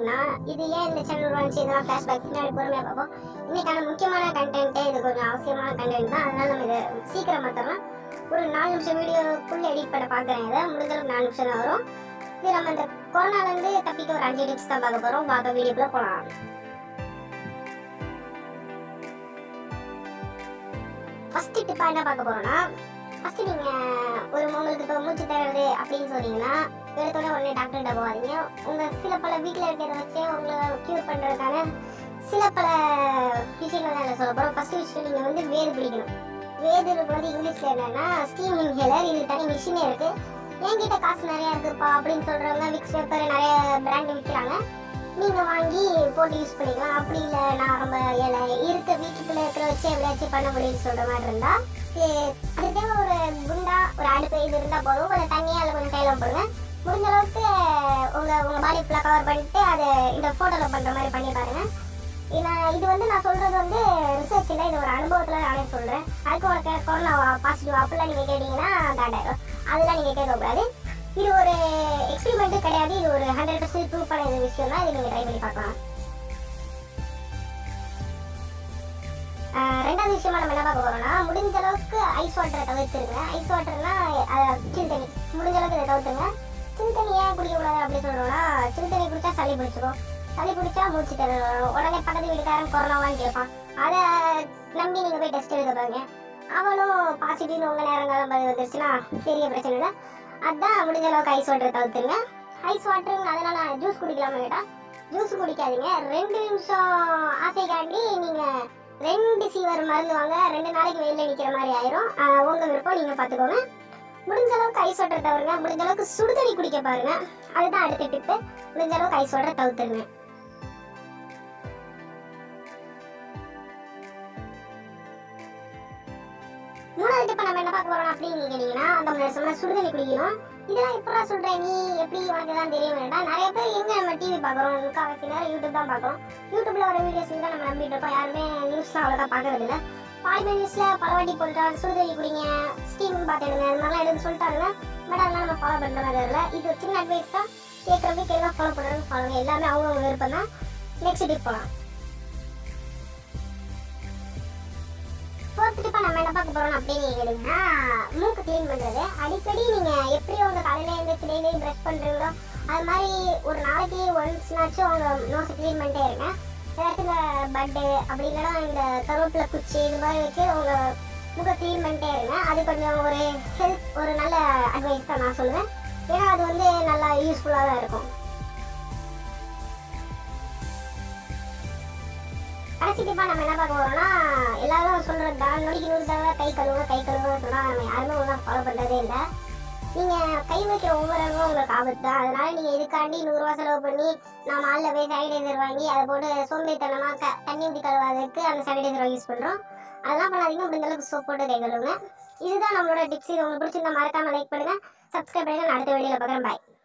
அப்படின்னா இது ஏன் இந்த சேனல் உருவாச்சு இதெல்லாம் ஃபிளாஷ்பேக் பின்னாடி பொறுமையாக பார்ப்போம் இன்னைக்கான முக்கியமான கண்டென்ட் இது கொஞ்சம் அவசியமான கண்டென்ட் தான் அதனால நம்ம இதை சீக்கிரம் மாற்றலாம் ஒரு நாலு நிமிஷம் வீடியோக்குள்ள எடிட் பண்ண பார்க்குறேன் இதை முடிஞ்ச அளவுக்கு நாலு நிமிஷம் தான் வரும் இது நம்ம இந்த கொரோனாலேருந்து தப்பிக்க ஒரு அஞ்சு டிப்ஸ் தான் பார்க்க போகிறோம் பார்க்க வீடியோக்குள்ள போகலாம் ஃபர்ஸ்ட் டிப்பாக என்ன பார்க்க போகிறோம்னா ஃபர்ஸ்ட் நீங்கள் ஒரு உங்களுக்கு இப்போ மூச்சு தருது அப்படின்னு சொன்னீங்கன்னா எடுத்தோடனே உடனே டாக்டர்கிட்ட போகாதீங்க உங்கள் சில பல வீட்டில் இருக்கிறத வச்சு உங்களை க்யூர் பண்ணுறதுக்கான சில பல விஷயங்கள் நான் சொல்ல போகிறோம் ஃபர்ஸ்ட் விஷயம் நீங்கள் வந்து வேது பிடிக்கணும் வேதுக்கு வந்து இங்கிலீஷில் என்னன்னா ஸ்டீம் இன்ஹேலர் இது தனி மிஷினே இருக்குது என்கிட்ட காசு நிறையா இருக்குப்பா அப்படின்னு சொல்கிறவங்க விக்ஸ் பேப்பர் நிறைய பிராண்ட் விற்கிறாங்க நீங்கள் வாங்கி போட்டு யூஸ் பண்ணிக்கலாம் அப்படி இல்லை நான் ரொம்ப ஏழை இருக்க வீட்டுக்குள்ளே இருக்கிற வச்சு எப்படியாச்சும் பண்ண முடியும்னு சொல்கிற மாதிரி இருந்தால் அதுக்கே ஒரு குண்டா ஒரு அடுப்பு இது இருந்தால் போதும் கொஞ்சம் தண்ணியாக அதில் கொஞ்சம் கையில் போடுங்க முடிஞ்ச அளவுக்கு உங்கள் உங்கள் பாடி ஃபுல்லாக கவர் பண்ணிட்டு அதை இந்த ஃபோட்டோவில் பண்ணுற மாதிரி பண்ணி பாருங்கள் நான் இது வந்து நான் சொல்கிறது வந்து ரிசர்ச் இல்லை இது ஒரு அனுபவத்தில் நானே சொல்கிறேன் அதுக்கு உனக்கு கொரோனா பாசிட்டிவ் அப்படிலாம் நீங்கள் கேட்டிங்கன்னா காண்டாயிரும் அதெல்லாம் நீங்கள் கேட்கக்கூடாது இது ஒரு எக்ஸ்பெரிமெண்ட்டு கிடையாது இது ஒரு ஹண்ட்ரட் பர்சன்ட் ப்ரூவ் பண்ண இது விஷயம் தான் இது நீங்கள் ட்ரை பண்ணி பார்க்கலாம் ஆஹ் ரெண்டாவது விஷயமா நம்ம என்ன பார்க்க போறோம்னா முடிஞ்ச அளவுக்கு ஐஸ் வாட்டரை தவிர்த்துருங்க ஐஸ் வாட்டர்னா சில் தண்ணி முடிஞ்ச அளவுக்கு இதை தவிர்த்துங்க சில் தண்ணி ஏன் குடிக்கக்கூடாது அப்படி சொல்றோம்னா சில் தண்ணி குடிச்சா சளி பிடிச்சிக்கும் சளி பிடிச்சா மூச்சு திணறல் வரும் உடனே பக்கத்து வீட்டுக்காரன் கொரோனாவான்னு கேட்பான் அதை நம்பி நீங்கள் போய் டெஸ்ட் எடுக்க பாருங்க அவனும் பாசிட்டிவ்னு உங்கள் நேரங்காலம் பதில் வந்துருச்சுன்னா பெரிய பிரச்சனை இல்லை அதான் முடிஞ்ச அளவுக்கு ஐஸ் வாட்டரை தவிர்த்துருங்க ஐஸ் வாட்டருங்க அதனால ஜூஸ் குடிக்கலாமா கேட்டா ஜூஸ் குடிக்காதீங்க ரெண்டு நிமிஷம் ஆசைக்காண்டி நீங்கள் ரெண்டு சீவர் மருந்து வாங்க ரெண்டு நாளைக்கு வெயில நிக்கிற மாதிரி ஆயிரும் ஆஹ் உங்க விருப்பம் நீங்க பாத்துக்கோங்க முடிஞ்ச அளவுக்கு ஐஸ் வாட்டர் தவிருங்க முடிஞ்ச அளவுக்கு சுடுதண்ணி குடிக்க பாருங்க அதுதான் அடுத்த டிப்பு முடிஞ்ச அளவுக்கு ஐஸ் வாட்டர் தவிர்த்துருங்க மூணாவது டிப்பை நம்ம என்ன பார்க்க போறோம் அப்படின்னு கேட்டீங்கன்னா அந்த முன்னாடி சொன்ன சுடுதண்ணி குடிக்கணும் இதெல்லாம் எப்படா சொல்ற நீ எப்படி உனக்கு தான் தெரியும் வேண்டாம் நிறைய பேர் எங்க நம்ம டிவி பார்க்குறோம் முக்கால்வாசி நேரம் யூடியூப் தான் பார்க்குறோம் யூடியூப்ல வர வீடியோஸ் தான் நம்ம நம்பிட்டு இருக்கோம் யாருமே நியூஸ்லாம் அவ்வளோதான் பார்க்கறது இல்லை பாலிமர் நியூஸ்ல பல வாட்டி போட்டுட்டாங்க சுடுதண்ணி குடிங்க ஸ்டீம் பார்த்துடுங்க இந்த மாதிரிலாம் எடுத்து சொல்லிட்டாங்க பட் அதெல்லாம் நம்ம ஃபாலோ பண்ணுற மாதிரி இல்லை இது ஒரு சின்ன அட்வைஸ் தான் கேட்குறதுக்கு எல்லாம் ஃபாலோ பண்ணுறது ஃபாலோ எல்லாமே அவங்க விருப்பம் தான் நெக்ஸ்ட் டிப் போகலாம் ஃபோர்த் டிப்பா நம்ம என்ன பார்க்க போறோம் அப்படின்னு கேட்டீங்கன்னா மூக்கு க்ளீன் பண்றது அடிக்கடி நீங்க எப்படி உங்க காலையில எழுந்திரிச்சு டெய்லி ப்ரஷ் பண்றீங்களோ அது மாதிரி ஒரு நாளைக்கு ஒன்ஸ்னாச்சும் உங்க நோஸ் க்ளீன் பண்ணிட்டே இருங்க ஏதாச்சும் பட்டு அப்படி இல்லைன்னா இந்த கருவேப்பிலை குச்சி இது மாதிரி வச்சு உங்க முக க்ளீன் பண்ணிட்டே இருங்க அது கொஞ்சம் ஒரு ஹெல்ப் ஒரு நல்ல அட்வைஸ் தான் நான் சொல்லுவேன் ஏன்னா அது வந்து நல்லா யூஸ்ஃபுல்லாக தான் இருக்கும் கடைசி டிப்பா நம்ம என்ன பார்க்க போறோம்னா எல்லாரும் சொல்றது தான் நொடிக்கு நூறு தடவை கை கழுவுங்க கை கழுவுங்க சொன்னா நம்ம யாருமே ஒன்றா ஃபாலோ பண்றதே இல்லை நீங்க கை வைக்கிற ஒவ்வொரு இடமும் உங்களுக்கு ஆபத்து தான் அதனால நீங்க இதுக்காண்டி நூறுரூவா செலவு பண்ணி நான் மாலில் போய் சானிடைசர் வாங்கி அதை போட்டு சோம்பேறித்தனமா க தண்ணி ஊற்றி கழுவாததுக்கு அந்த சானிடைசரை யூஸ் பண்றோம் அதெல்லாம் பண்ணாதீங்க முடிஞ்ச அளவுக்கு சோப் போட்டு கை கழுவுங்க இதுதான் நம்மளோட டிப்ஸ் இது உங்களுக்கு பிடிச்சிருந்தா மறக்காம லைக் பண்ணுங்க சப்ஸ்கிரைப் பண்ணுங்க நான் அடுத்த வீடியோவில் பார்க்குறேன் பாய்